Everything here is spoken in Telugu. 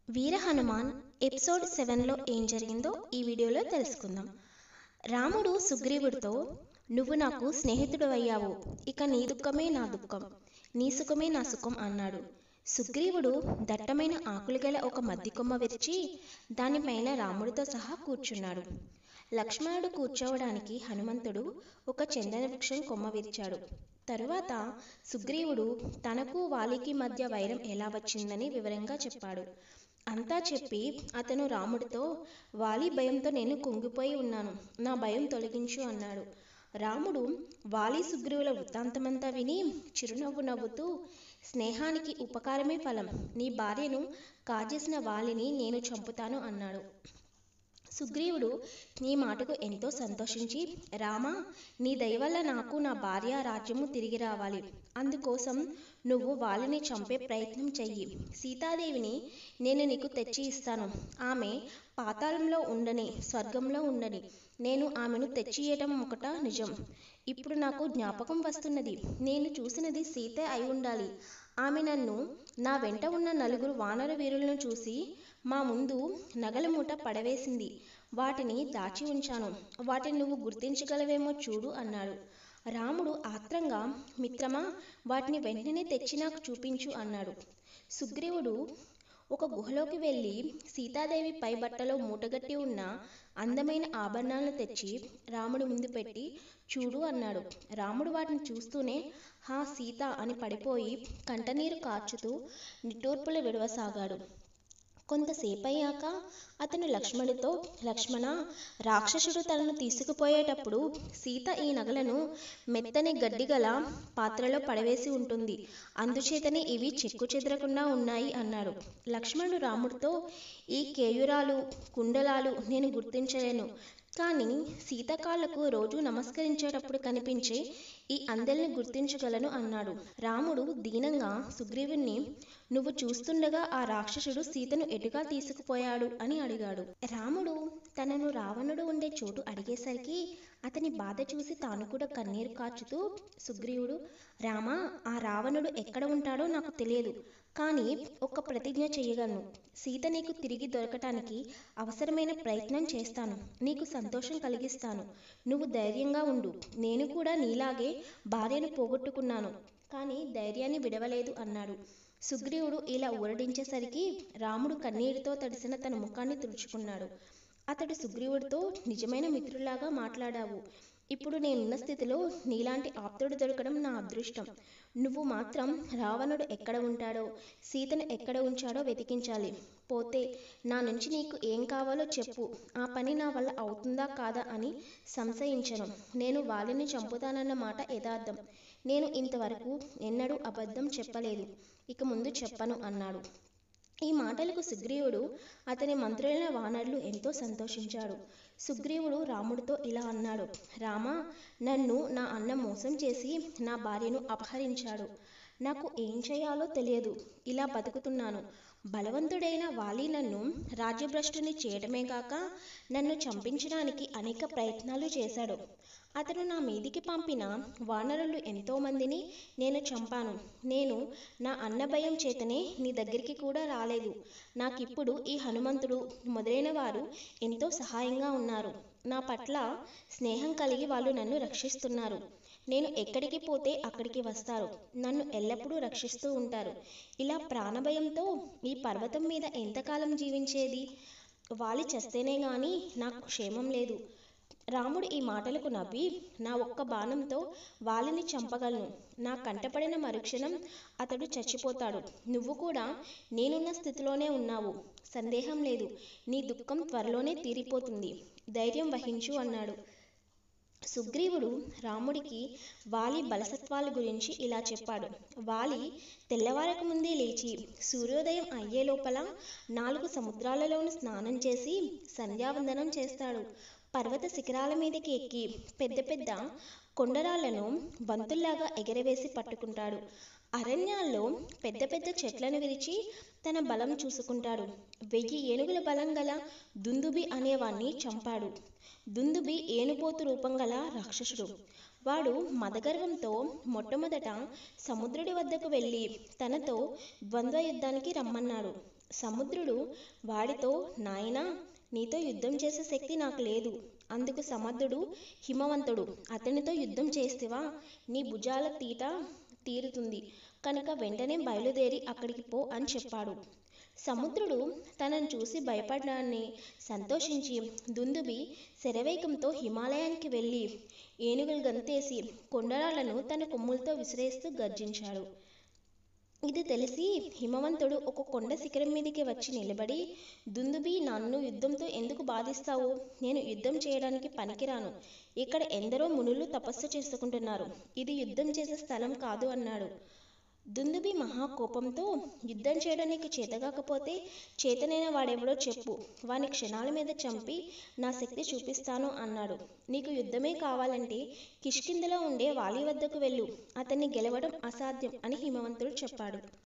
వీర హనుమాన్ ఎపిసోడ్ సెవెన్లో ఏం జరిగిందో ఈ వీడియోలో తెలుసుకుందాం రాముడు సుగ్రీవుడితో నువ్వు నాకు స్నేహితుడు అయ్యావు ఇక నీ దుఃఖమే నా దుఃఖం నీ సుఖమే నా సుఖం అన్నాడు సుగ్రీవుడు దట్టమైన ఆకులు గల ఒక మద్ది కొమ్మ విరిచి దానిపైన రాముడితో సహా కూర్చున్నాడు లక్ష్మణుడు కూర్చోవడానికి హనుమంతుడు ఒక చందన వృక్షం కొమ్మ విరిచాడు తరువాత సుగ్రీవుడు తనకు వాలికి మధ్య వైరం ఎలా వచ్చిందని వివరంగా చెప్పాడు అంతా చెప్పి అతను రాముడితో వాలి భయంతో నేను కుంగిపోయి ఉన్నాను నా భయం తొలగించు అన్నాడు రాముడు వాలి సుగ్రీవుల వృత్తాంతమంతా విని చిరునవ్వు నవ్వుతూ స్నేహానికి ఉపకారమే ఫలం నీ భార్యను కాజేసిన వాలిని నేను చంపుతాను అన్నాడు సుగ్రీవుడు నీ మాటకు ఎంతో సంతోషించి రామా నీ దయ వల్ల నాకు నా భార్య రాజ్యము తిరిగి రావాలి అందుకోసం నువ్వు వాళ్ళని చంపే ప్రయత్నం చెయ్యి సీతాదేవిని నేను నీకు తెచ్చి ఇస్తాను ఆమె పాతాళంలో ఉండని స్వర్గంలో ఉండని నేను ఆమెను తెచ్చియటం ఒకట నిజం ఇప్పుడు నాకు జ్ఞాపకం వస్తున్నది నేను చూసినది సీతే అయి ఉండాలి ఆమె నన్ను నా వెంట ఉన్న నలుగురు వానర వీరులను చూసి మా ముందు నగల మూట పడవేసింది వాటిని దాచి ఉంచాను వాటిని నువ్వు గుర్తించగలవేమో చూడు అన్నాడు రాముడు ఆత్రంగా మిత్రమా వాటిని వెంటనే తెచ్చి నాకు చూపించు అన్నాడు సుగ్రీవుడు ఒక గుహలోకి వెళ్ళి సీతాదేవి పై బట్టలో మూటగట్టి ఉన్న అందమైన ఆభరణాలను తెచ్చి రాముడి ముందు పెట్టి చూడు అన్నాడు రాముడు వాటిని చూస్తూనే హా సీత అని పడిపోయి కంటనీరు కార్చుతూ నిట్టూర్పులు విడవసాగాడు కొంతసేపయ్యాక అతను లక్ష్మణుడితో లక్ష్మణ రాక్షసుడు తనను తీసుకుపోయేటప్పుడు సీత ఈ నగలను మెత్తని గడ్డిగల పాత్రలో పడవేసి ఉంటుంది అందుచేతనే ఇవి చెక్కు చెదరకుండా ఉన్నాయి అన్నాడు లక్ష్మణుడు రాముడితో ఈ కేయురాలు కుండలాలు నేను గుర్తించలేను కానీ సీతకాళ్లకు రోజు నమస్కరించేటప్పుడు కనిపించే ఈ అందెల్ని గుర్తించగలను అన్నాడు రాముడు దీనంగా సుగ్రీవుణ్ణి నువ్వు చూస్తుండగా ఆ రాక్షసుడు సీతను ఎటుగా తీసుకుపోయాడు అని అడిగాడు రాముడు తనను రావణుడు ఉండే చోటు అడిగేసరికి అతని బాధ చూసి తాను కూడా కన్నీరు కార్చుతూ సుగ్రీవుడు రామా ఆ రావణుడు ఎక్కడ ఉంటాడో నాకు తెలియదు కానీ ఒక ప్రతిజ్ఞ చేయగలను సీత నీకు తిరిగి దొరకటానికి అవసరమైన ప్రయత్నం చేస్తాను నీకు సంతోషం కలిగిస్తాను నువ్వు ధైర్యంగా ఉండు నేను కూడా నీలాగే భార్యను పోగొట్టుకున్నాను కానీ ధైర్యాన్ని విడవలేదు అన్నాడు సుగ్రీవుడు ఇలా ఊరడించేసరికి రాముడు కన్నీటితో తడిసిన తన ముఖాన్ని తుడుచుకున్నాడు అతడు సుగ్రీవుడితో నిజమైన మిత్రులాగా మాట్లాడావు ఇప్పుడు నేనున్న స్థితిలో నీలాంటి ఆప్తుడు దొరకడం నా అదృష్టం నువ్వు మాత్రం రావణుడు ఎక్కడ ఉంటాడో సీతను ఎక్కడ ఉంచాడో వెతికించాలి పోతే నా నుంచి నీకు ఏం కావాలో చెప్పు ఆ పని నా వల్ల అవుతుందా కాదా అని సంశయించను నేను వాళ్ళని చంపుతానన్న మాట యథార్థం నేను ఇంతవరకు ఎన్నడూ అబద్ధం చెప్పలేదు ఇక ముందు చెప్పను అన్నాడు ఈ మాటలకు సుగ్రీవుడు అతని మంత్రులైన వానరులు ఎంతో సంతోషించాడు సుగ్రీవుడు రాముడితో ఇలా అన్నాడు రామా నన్ను నా అన్న మోసం చేసి నా భార్యను అపహరించాడు నాకు ఏం చేయాలో తెలియదు ఇలా బతుకుతున్నాను బలవంతుడైన వాలి నన్ను రాజ్యభ్రష్టుని చేయడమే కాక నన్ను చంపించడానికి అనేక ప్రయత్నాలు చేశాడు అతను నా మీదికి పంపిన వానరులు ఎంతోమందిని నేను చంపాను నేను నా అన్న భయం చేతనే నీ దగ్గరికి కూడా రాలేదు నాకిప్పుడు ఈ హనుమంతుడు మొదలైన వారు ఎంతో సహాయంగా ఉన్నారు నా పట్ల స్నేహం కలిగి వాళ్ళు నన్ను రక్షిస్తున్నారు నేను ఎక్కడికి పోతే అక్కడికి వస్తారు నన్ను ఎల్లప్పుడూ రక్షిస్తూ ఉంటారు ఇలా ప్రాణభయంతో ఈ పర్వతం మీద ఎంతకాలం జీవించేది వాలి చస్తేనే గాని నాకు క్షేమం లేదు రాముడు ఈ మాటలకు నవ్వి నా ఒక్క బాణంతో వాలిని చంపగలను నా కంటపడిన మరుక్షణం అతడు చచ్చిపోతాడు నువ్వు కూడా నేనున్న స్థితిలోనే ఉన్నావు సందేహం లేదు నీ దుఃఖం త్వరలోనే తీరిపోతుంది ధైర్యం వహించు అన్నాడు సుగ్రీవుడు రాముడికి వాలి బలసత్వాల గురించి ఇలా చెప్పాడు వాలి తెల్లవారక ముందే లేచి సూర్యోదయం అయ్యే లోపల నాలుగు సముద్రాలలోను స్నానం చేసి సంధ్యావందనం చేస్తాడు పర్వత శిఖరాల మీదకి ఎక్కి పెద్ద పెద్ద కొండరాళ్లను బంతుల్లాగా ఎగరవేసి పట్టుకుంటాడు అరణ్యాల్లో పెద్ద పెద్ద చెట్లను విరిచి తన బలం చూసుకుంటాడు వెయ్యి ఏనుగుల బలం గల దుందుబి అనేవాణ్ణి చంపాడు దుందుబి ఏనుపోతు రూపం గల రాక్షసుడు వాడు మదగర్వంతో మొట్టమొదట సముద్రుడి వద్దకు వెళ్ళి తనతో ద్వంద్వ యుద్ధానికి రమ్మన్నాడు సముద్రుడు వాడితో నాయనా నీతో యుద్ధం చేసే శక్తి నాకు లేదు అందుకు సమర్థుడు హిమవంతుడు అతనితో యుద్ధం చేస్తేవా నీ భుజాల తీట తీరుతుంది కనుక వెంటనే బయలుదేరి అక్కడికి పో అని చెప్పాడు సముద్రుడు తనను చూసి భయపడ్డాన్ని సంతోషించి దుందుబి శరవేగంతో హిమాలయానికి వెళ్ళి ఏనుగులు గంతేసి కొండరాళ్లను తన కొమ్ములతో విసిరేస్తూ గర్జించాడు ఇది తెలిసి హిమవంతుడు ఒక కొండ శిఖరం మీదకి వచ్చి నిలబడి దుందుబి నన్ను యుద్ధంతో ఎందుకు బాధిస్తావు నేను యుద్ధం చేయడానికి పనికిరాను ఇక్కడ ఎందరో మునులు తపస్సు చేసుకుంటున్నారు ఇది యుద్ధం చేసే స్థలం కాదు అన్నాడు దుందుబి మహాకోపంతో యుద్ధం చేయడానికి చేతగాకపోతే చేతనైన వాడెవడో చెప్పు వాని క్షణాల మీద చంపి నా శక్తి చూపిస్తాను అన్నాడు నీకు యుద్ధమే కావాలంటే కిష్కిందలో ఉండే వాలి వద్దకు వెళ్ళు అతన్ని గెలవడం అసాధ్యం అని హిమవంతుడు చెప్పాడు